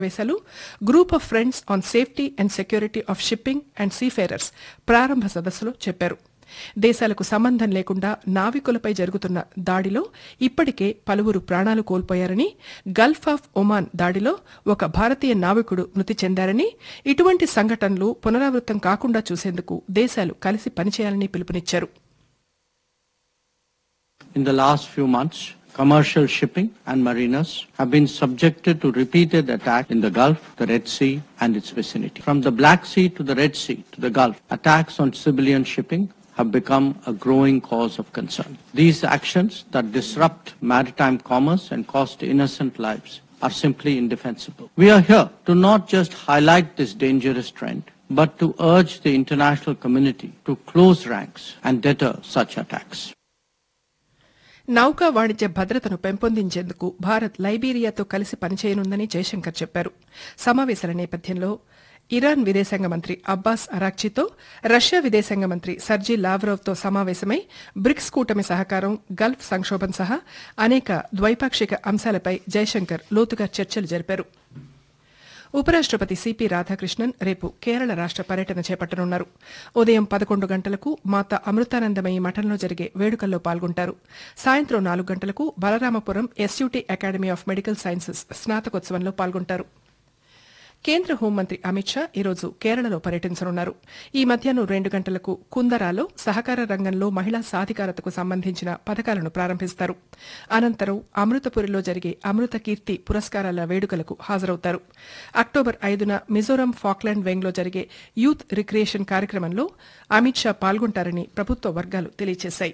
సమావేశాలు group of friends on safety and security of shipping and seafarers ప్రారంభ సదస్సులో చెప్పారు దేశాలకు సంబంధం లేకుండా నావికులపై జరుగుతున్న దాడిలో ఇప్పటికే పలువురు ప్రాణాలు కోల్పోయారని గల్ఫ్ ఆఫ్ ఒమాన్ దాడిలో ఒక భారతీయ నావికుడు మృతి చెందారని ఇటువంటి సంఘటనలు పునరావృతం కాకుండా చూసేందుకు దేశాలు కలిసి పనిచేయాలని పిలుపునిచ్చారు In the last few months, commercial shipping and mariners have been subjected to repeated attack in the Gulf, the Red Sea and its vicinity. From the Black Sea to the Red Sea to the Gulf, attacks on civilian shipping have become a growing cause of concern. These actions that disrupt maritime commerce and cost innocent lives are simply indefensible. We are here to not just highlight this dangerous trend, but to urge the international community to close ranks and deter such attacks. నౌకా వాణిజ్య భద్రతను పెంపొందించేందుకు భారత్ లైబీరియాతో కలిసి పనిచేయనుందని జయశంకర్ చెప్పారు సమావేశాల నేపథ్యంలో Iran విదేశాంగ మంత్రి అబ్బాస్ అరాక్చీతో రష్యా విదేశాంగ మంత్రి సర్జీ లావ్రోవ్తో సమావేశమై బ్రిక్స్ కూటమి సహకారం గల్ఫ్ సంక్షోభం సహా అనేక ద్వైపాక్షిక అంశాలపై జయశంకర్ లోతుగా చర్చలు జరిపారు ఉపరాష్టపతి సిపి రాధాకృష్ణన్ రేపు కేరళ రాష్ట పర్యటన చేపట్టనున్నారు ఉదయం పదకొండు గంటలకు మాత అమృతానందమయి మఠంలో జరిగే వేడుకల్లో పాల్గొంటారు సాయంత్రం నాలుగు గంటలకు Balaramapuram SUT academy of medical sciences స్నాతకోత్సవంలో పాల్గొంటారు కేంద్ర హోంమంత్రి అమిత్ షా ఈరోజు కేరళలో పర్యటించనున్నారు ఈ మధ్యాహ్నం రెండు గంటలకు కుందరాలో సహకార రంగంలో మహిళా సాధికారతకు సంబంధించిన పథకాలను ప్రారంభిస్తారు అనంతరం అమృతపురిలో జరిగే అమృత కీర్తి పురస్కారాల వేడుకలకు హాజరవుతారు అక్టోబర్ ఐదున మిజోరాం ఫాక్లాండ్ వెంగ్లో జరిగే యూత్ రిక్రియేషన్ కార్యక్రమంలో అమిత్ షా పాల్గొంటారని ప్రభుత్వ వర్గాలు తెలియజేశాయి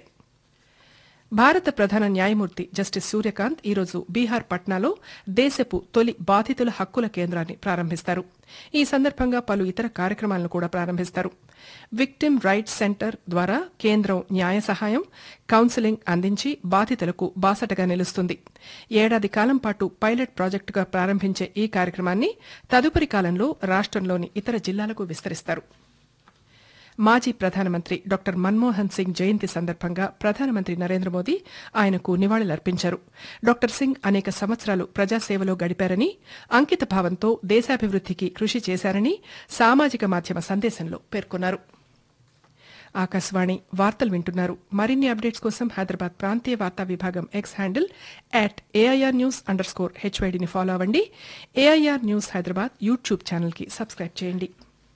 భారత ప్రధాన న్యాయమూర్తి జస్టిస్ సూర్యకాంత్ ఈరోజు బీహార్ పట్నాలో దేశపు తొలి బాధితుల హక్కుల కేంద్రాన్ని ప్రారంభిస్తారు ఈ సందర్భంగా పలు ఇతర కార్యక్రమాలను కూడా ప్రారంభిస్తారు విక్టిమ్ రైట్స్ సెంటర్ ద్వారా కేంద్రం న్యాయ సహాయం కౌన్సిలింగ్ అందించి బాధితులకు బాసటగా నిలుస్తుంది ఏడాది కాలం పాటు పైలట్ ప్రాజెక్టుగా ప్రారంభించే ఈ కార్యక్రమాన్ని తదుపరి కాలంలో రాష్టంలోని ఇతర జిల్లాలకు విస్తరిస్తారు మాజీ ప్రధానమంత్రి డాక్టర్ మన్మోహన్ సింగ్ జయంతి సందర్భంగా ప్రధానమంత్రి నరేంద్ర మోదీ ఆయనకు నివాళులర్పించారు డాక్టర్ సింగ్ అనేక సంవత్సరాలు ప్రజాసేవలో గడిపారని అంకిత భావంతో దేశాభివృద్దికి కృషి చేశారని సామాజిక మాధ్యమ సందేశంలో పేర్కొన్నారు ఆకాశవాణి వార్తలు వింటున్నారు మరిన్ని అప్డేట్స్ కోసం హైదరాబాద్ ప్రాంతీయ వార్తా విభాగం X handle at AIR news underscore హెచ్వైడిని ఫాలో అవ్వండి ఏఐఆర్ న్యూస్ హైదరాబాద్ యూట్యూబ్ ఛానల్కి సబ్స్క్రైబ్ చేయండి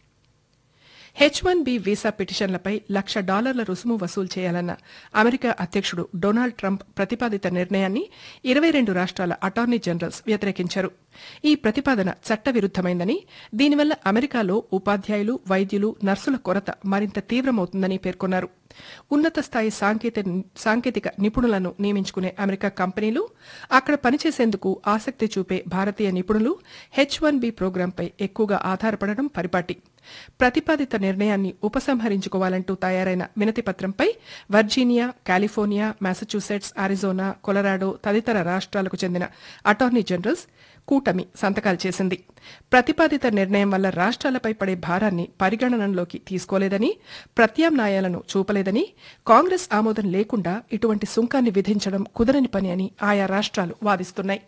హెచ్ వన్ బి వీసా పిటిషన్లపై లక్ష డాలర్ల రుసుము వసూలు చేయాలన్న అమెరికా అధ్యక్షుడు డొనాల్డ్ ట్రంప్ ప్రతిపాదిత నిర్ణయాన్ని ఇరవై రెండు రాష్ట్రాల అటార్నీ జనరల్స్ వ్యతిరేకించారు ఈ ప్రతిపాదన చట్టవిరుద్దమైందని దీనివల్ల అమెరికాలో ఉపాధ్యాయులు వైద్యులు నర్సుల కొరత మరింత తీవ్రమవుతుందని పేర్కొన్నారు ఉన్నత స్థాయి సాంకేతిక నిపుణులను నియమించుకునే అమెరికా కంపెనీలు అక్కడ పనిచేసేందుకు ఆసక్తి చూపే భారతీయ నిపుణులు హెచ్ వన్ బి ప్రోగ్రాంపై ఎక్కువగా ఆధారపడడం పరిపాటి ప్రతిపాదిత నిర్ణయాన్ని ఉపసంహరించుకోవాలంటూ తయారైన వినతిపత్రంపై Virginia California Massachusetts Arizona Colorado తదితర రాష్ట్రాలకు చెందిన అటార్నీ జనరల్స్ కూటమి సంతకాలు చేసింది ప్రతిపాదిత నిర్ణయం వల్ల రాష్ట్రాలపై పడే భారాన్ని పరిగణనలోకి తీసుకోలేదని ప్రత్యామ్నాయాలను చూపలేదని కాంగ్రెస్ ఆమోదం లేకుండా ఇటువంటి సుంకాన్ని విధించడం కుదరని పని అని ఆయా రాష్ట్రాలు వాదిస్తున్నాయి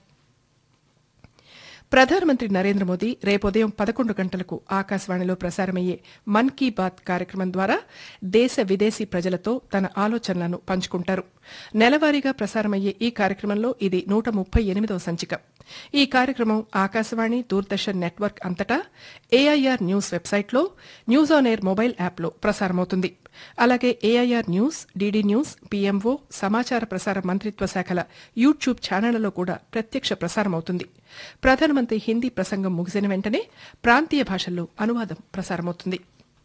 ప్రధానమంత్రి నరేంద్ర మోదీ రేపుదయం పదకొండు గంటలకు ఆకాశవాణిలో ప్రసారమయ్యే మన్ కీ బాత్ కార్యక్రమం ద్వారా దేశ విదేశీ ప్రజలతో తన ఆలోచనలను పంచుకుంటారు నెలవారీగా ప్రసారమయ్యే ఈ కార్యక్రమంలో ఇది నూట ముప్పై ఎనిమిదవ సంచిక ఈ కార్యక్రమం ఆకాశవాణి దూరదర్శన్ నెట్వర్క్ అంతటా ఏఐఆర్ న్యూస్ వెబ్సైట్లో న్యూస్ ఆన్ ఎయిర్ మొబైల్ యాప్లో ప్రసారమవుతుంది అలాగే AIR news DD news PMO సమాచార ప్రసార మంత్రిత్వ శాఖల యూట్యూబ్ ఛానళ్లలో కూడా ప్రత్యక్ష ప్రసారమవుతుంది ప్రధానమంత్రి హిందీ ప్రసంగం ముగిసిన వెంటనే ప్రాంతీయ భాషల్లో అనువాదం ప్రసారమవుతుంది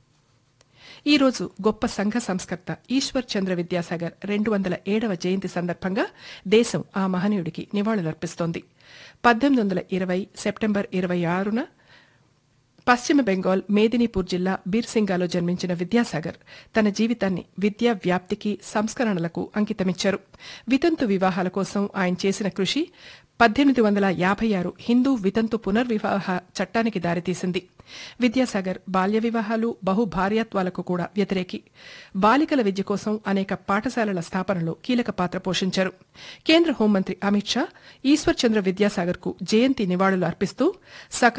ఈ రోజు గొప్ప సంఘ సంస్కర్త ఈశ్వర్ చంద్ర విద్యాసాగర్ రెండు వందల ఏడవ జయంతి సందర్భంగా దేశం ఆ మహనీయుడికి నివాళులర్పిస్తోంది పద్దెనిమిది వందల ఇరవై సెప్టెంబర్ ఇరవై ఆరున పశ్చిమ బెంగాల్ మేదినీపూర్ జిల్లా బీర్సింగాలో జన్మించిన విద్యాసాగర్ తన జీవితాన్ని విద్యా వ్యాప్తికి సంస్కరణలకు అంకితమిచ్చారు వితంతు వివాహాల కోసం ఆయన చేసిన కృషి పద్దెనిమిది వందల యాభై ఆరు హిందూ వితంతు పునర్వివాహ చట్టానికి దారితీసింది విద్యాసాగర్ బాల్య వివాహాలు బహు భార్యాత్వాలకు కూడా వ్యతిరేకి బాలికల విద్య కోసం అనేక పాఠశాలల స్థాపనలో కీలక పాత్ర పోషించారు కేంద్ర హోంమంత్రి అమిత్ షా ఈశ్వర్ చంద్ర విద్యాసాగర్ కు జయంతి నివాళులు అర్పిస్తూ సక